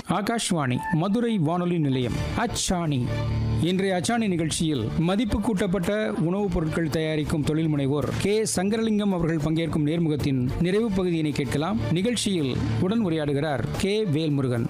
ஆகாஷ்வாணி மதுரை வானொலி நிலையம் அச்சாணி இன்றைய அச்சாணி நிகழ்ச்சியில் மதிப்பு கூட்டப்பட்ட உணவுப் பொருட்கள் தயாரிக்கும் தொழில் முனைவோர் கே சங்கரலிங்கம் அவர்கள் பங்கேற்கும் நேர்முகத்தின் நிறைவு பகுதியினை கேட்கலாம் நிகழ்ச்சியில் உடன் உரையாடுகிறார் கே வேல்முருகன்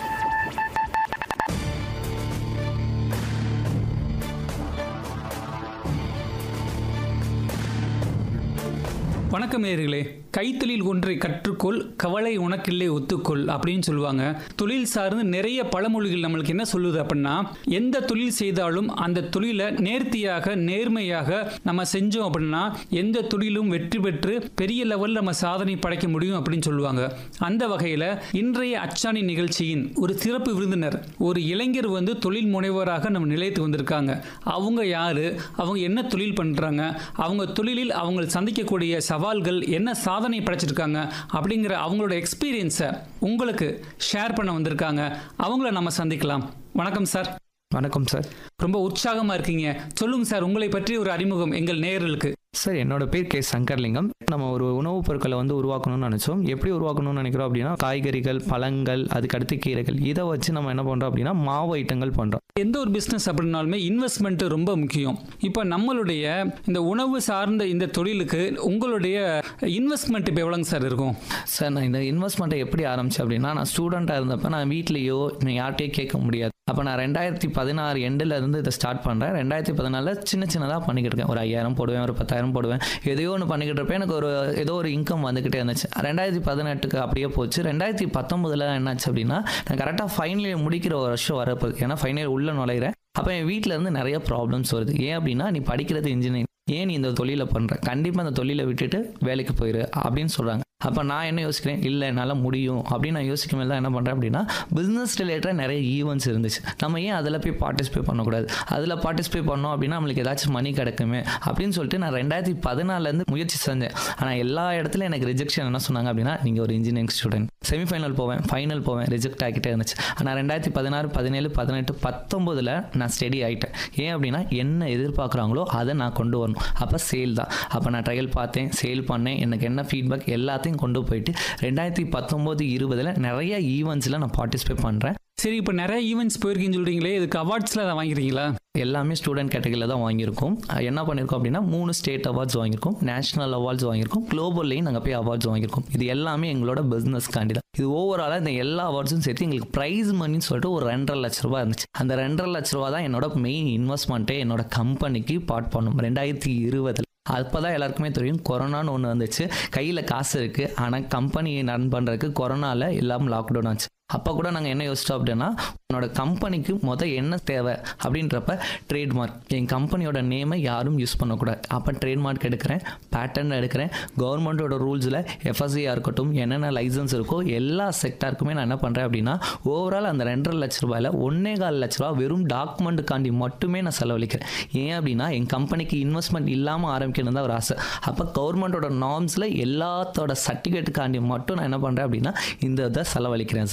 வணக்கம் நேயர்களே கைத்தொழில் ஒன்றை கற்றுக்கொள் கவலை உனக்கில்லை ஒத்துக்கொள் அப்படின்னு சொல்லுவாங்க தொழில் சார்ந்து நிறைய பழமொழிகள் நம்மளுக்கு என்ன சொல்லுது அப்படின்னா எந்த தொழில் செய்தாலும் அந்த தொழிலை நேர்த்தியாக நேர்மையாக நம்ம செஞ்சோம் அப்படின்னா எந்த தொழிலும் வெற்றி பெற்று பெரிய லெவலில் நம்ம சாதனை படைக்க முடியும் அப்படின்னு சொல்லுவாங்க அந்த வகையில் இன்றைய அச்சாணி நிகழ்ச்சியின் ஒரு சிறப்பு விருந்தினர் ஒரு இளைஞர் வந்து தொழில் முனைவோராக நம்ம நிலையத்துக்கு வந்திருக்காங்க அவங்க யாரு அவங்க என்ன தொழில் பண்றாங்க அவங்க தொழிலில் அவங்க சந்திக்கக்கூடிய சவால்கள் என்ன சாதனை படைச்சிருக்காங்க அப்படிங்கிற அவங்களோட எக்ஸ்பீரியன்ஸை உங்களுக்கு ஷேர் பண்ண வந்திருக்காங்க அவங்கள நம்ம சந்திக்கலாம் வணக்கம் சார் வணக்கம் சார் ரொம்ப உற்சாகமா இருக்கீங்க சொல்லுங்க சார் உங்களை பற்றி ஒரு அறிமுகம் எங்கள் நேயர்களுக்கு சார் என்னோட பேர் கே சங்கர்லிங்கம் நம்ம ஒரு உணவுப் பொருட்களை வந்து உருவாக்கணும்னு நினச்சோம் எப்படி உருவாக்கணும்னு நினைக்கிறோம் அப்படின்னா காய்கறிகள் பழங்கள் அதுக்கடுத்து கீரைகள் இதை வச்சு நம்ம என்ன பண்ணுறோம் அப்படின்னா மாவு ஐட்டங்கள் பண்ணுறோம் எந்த ஒரு பிஸ்னஸ் அப்படின்னாலுமே இன்வெஸ்ட்மெண்ட் ரொம்ப முக்கியம் இப்போ நம்மளுடைய இந்த உணவு சார்ந்த இந்த தொழிலுக்கு உங்களுடைய இன்வெஸ்ட்மெண்ட் இப்போ எவ்வளோங்க சார் இருக்கும் சார் நான் இந்த இன்வெஸ்ட்மெண்ட்டை எப்படி ஆரம்பிச்சேன் அப்படின்னா நான் ஸ்டூடெண்ட்டாக இருந்தப்ப நான் வீட்லேயோ யார்ட்டையோ கேட்க முடியாது அப்போ நான் ரெண்டாயிரத்தி பதினாறு எண்டில் இருந்து இதை ஸ்டார்ட் பண்ணுறேன் ரெண்டாயிரத்தி பதினாலில் சின்ன சின்னதாக பண்ணிக்கிட்டு இருக்கேன் ஒரு ஐயாயிரம் போடுவேன் ஒரு பத்தாயிரம் போடுவேன் எதையோ ஒன்று பண்ணிக்கிட்டு இருப்பேன் எனக்கு ஒரு ஏதோ ஒரு இன்கம் வந்துக்கிட்டே இருந்துச்சு ரெண்டாயிரத்தி பதினெட்டுக்கு அப்படியே போச்சு ரெண்டாயிரத்தி பத்தொம்பதில் என்னாச்சு அப்படின்னா நான் கரெக்டாக ஃபைனல் இயர் முடிக்கிற ஒரு வருஷம் வரப்போகுது ஏன்னா ஃபைனல் இயர் உள்ளே நுழையிறேன் அப்போ என் வீட்டில் இருந்து நிறைய ப்ராப்ளம்ஸ் வருது ஏன் அப்படின்னா நீ படிக்கிறது இன்ஜினியரிங் ஏன் நீ இந்த தொழிலை பண்ணுற கண்டிப்பாக அந்த தொழிலை விட்டுட்டு வேலைக்கு போயிரு அப்படின்னு சொல்கிறாங்க அப்போ நான் என்ன யோசிக்கிறேன் இல்லை என்னால் முடியும் அப்படின்னு நான் யோசிக்கும் போது தான் என்ன பண்ணுறேன் அப்படின்னா பிஸ்னஸ் ரிலேட்டடாக நிறைய ஈவெண்ட்ஸ் இருந்துச்சு நம்ம ஏன் அதில் போய் பார்ட்டிசிபேட் பண்ணக்கூடாது அதில் பார்ட்டிசிபேட் பண்ணோம் அப்படின்னா நம்மளுக்கு ஏதாச்சும் மணி கிடைக்குமே அப்படின்னு சொல்லிட்டு நான் ரெண்டாயிரத்தி பதினாலேருந்து முயற்சி செஞ்சேன் ஆனால் எல்லா இடத்துலையும் எனக்கு ரிஜெக்ஷன் என்ன சொன்னாங்க அப்படின்னா நீங்கள் ஒரு இன்ஜினியரிங் ஸ்டூடெண்ட் செமிஃபைனல் போவேன் ஃபைனல் போவேன் ரிஜெக்ட் ஆகிட்டே இருந்துச்சு ஆனால் ரெண்டாயிரத்தி பதினாறு பதினேழு பதினெட்டு பத்தொம்போதில் நான் ஸ்டடி ஆகிட்டேன் ஏன் அப்படின்னா என்ன எதிர்பார்க்குறாங்களோ அதை நான் கொண்டு வரணும் அப்போ சேல் தான் அப்போ நான் ட்ரையல் பார்த்தேன் சேல் பண்ணேன் எனக்கு என்ன ஃபீட்பேக் எல்லாத்தையும் கொண்டு போயிட்டு ரெண்டாயிரத்தி பத்தொம்போது இருபதில் நிறைய ஈவெண்ட்ஸில் நான் பார்ட்டிசிபேட் பண்ணுறேன் சரி இப்போ நிறைய ஈவெண்ட்ஸ் போயிருக்கீங்கன்னு சொல்றீங்களே இதுக்கு அவார்ட்ஸ்ல அதை வாங்கிருக்கீங்களா எல்லாமே ஸ்டூடெண்ட் கேட்டகரியில் தான் வாங்கியிருக்கோம் அஹ் என்ன பண்ணியிருக்கோம் அப்படின்னா மூணு ஸ்டேட் அவார்ட்ஸ் வாங்கியிருக்கோம் நேஷனல் அவார்ட்ஸ் வாங்கியிருக்கோம் குளோபல்லையும் நாங்கள் போய் அவார்ட்ஸ் வாங்கியிருக்கோம் இது எல்லாமே எங்களோட பிஸ்னஸ்க்காண்டி தான் இது ஓவராலாக இந்த எல்லா அவார்ட்ஸும் சேர்த்து எங்களுக்கு ப்ரைஸ் மணின்னு சொல்லிட்டு ஒரு ரெண்டரை லட்ச ரூபா இருந்துச்சு அந்த ரெண்டரை லட்ச ரூபா தான் என்னோட மெயின் இன்வெஸ்ட்மெண்ட்டே என்னோட கம்பெனிக்கு பார்ட் பண்ணும் ரெண்டாயிரத்தி இருபதில் அப்போ தான் எல்லாருக்குமே தெரியும் கொரோனான்னு ஒன்று வந்துச்சு கையில் காசு இருக்குது ஆனால் கம்பெனி ரன் பண்ணுறதுக்கு கொரோனாவில் எல்லாம் லாக்டவுன் ஆச்சு அப்போ கூட நாங்கள் என்ன யோசிச்சோம் அப்படின்னா உன்னோட கம்பெனிக்கு மொதல் என்ன தேவை அப்படின்றப்ப ட்ரேட்மார்க் என் கம்பெனியோட நேமை யாரும் யூஸ் பண்ணக்கூடாது அப்போ ட்ரேட்மார்க் எடுக்கிறேன் பேட்டர்ன் எடுக்கிறேன் கவர்மெண்ட்டோட ரூல்ஸில் எஃப்எஸ்சியாக இருக்கட்டும் என்னென்ன லைசன்ஸ் இருக்கோ எல்லா செக்டாருக்குமே நான் என்ன பண்ணுறேன் அப்படின்னா ஓவரால் அந்த ரெண்டரை லட்ச ரூபாயில் ஒன்னே கால் லட்ச ரூபா வெறும் டாக்குமெண்ட்டுக்காண்டி மட்டுமே நான் செலவழிக்கிறேன் ஏன் அப்படின்னா என் கம்பெனிக்கு இன்வெஸ்ட்மெண்ட் இல்லாமல் ஆரம்பிக்கணும் தான் ஒரு ஆசை அப்போ கவர்மெண்ட்டோட நார்ம்ஸில் எல்லாத்தோட சர்டிஃபிகேட்டுக்காண்டி மட்டும் நான் என்ன பண்ணுறேன் அப்படின்னா இந்த இதை செலவழிக்கிறேன்